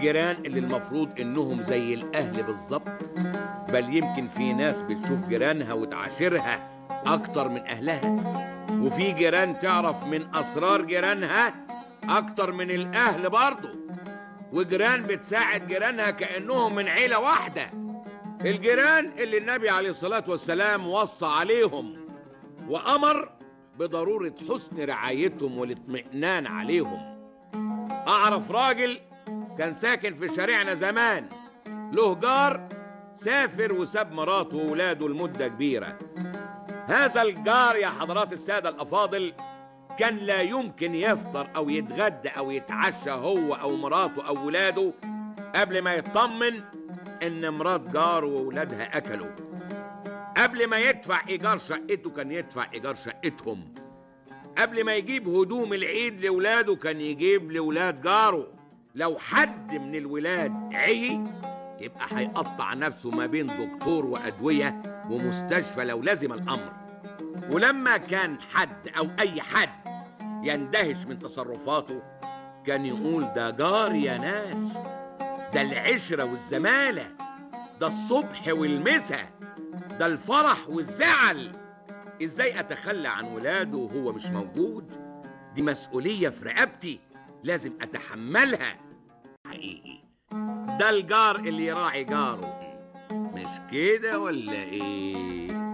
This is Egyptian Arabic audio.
الجيران اللي المفروض انهم زي الاهل بالظبط بل يمكن في ناس بتشوف جيرانها وتعاشرها اكتر من اهلها وفي جيران تعرف من اسرار جيرانها اكتر من الاهل برضه وجيران بتساعد جيرانها كانهم من عيله واحده الجيران اللي النبي عليه الصلاه والسلام وصى عليهم وامر بضروره حسن رعايتهم والاطمئنان عليهم اعرف راجل كان ساكن في شارعنا زمان له جار سافر وساب مراته وولاده لمده كبيره هذا الجار يا حضرات الساده الافاضل كان لا يمكن يفطر او يتغدى او يتعشى هو او مراته او ولاده قبل ما يطمن ان مرات جاره وولادها اكلوا قبل ما يدفع ايجار شقته كان يدفع ايجار شقتهم قبل ما يجيب هدوم العيد لولاده كان يجيب لولاد جاره لو حد من الولاد عي يبقى هيقطع نفسه ما بين دكتور وادويه ومستشفى لو لزم الامر ولما كان حد او اي حد يندهش من تصرفاته كان يقول ده جار يا ناس ده العشره والزماله ده الصبح والمسا ده الفرح والزعل ازاي اتخلى عن ولاده وهو مش موجود دي مسؤوليه في رقبتي لازم اتحملها حقيقي ده الجار اللي يراعي جاره مش كده ولا ايه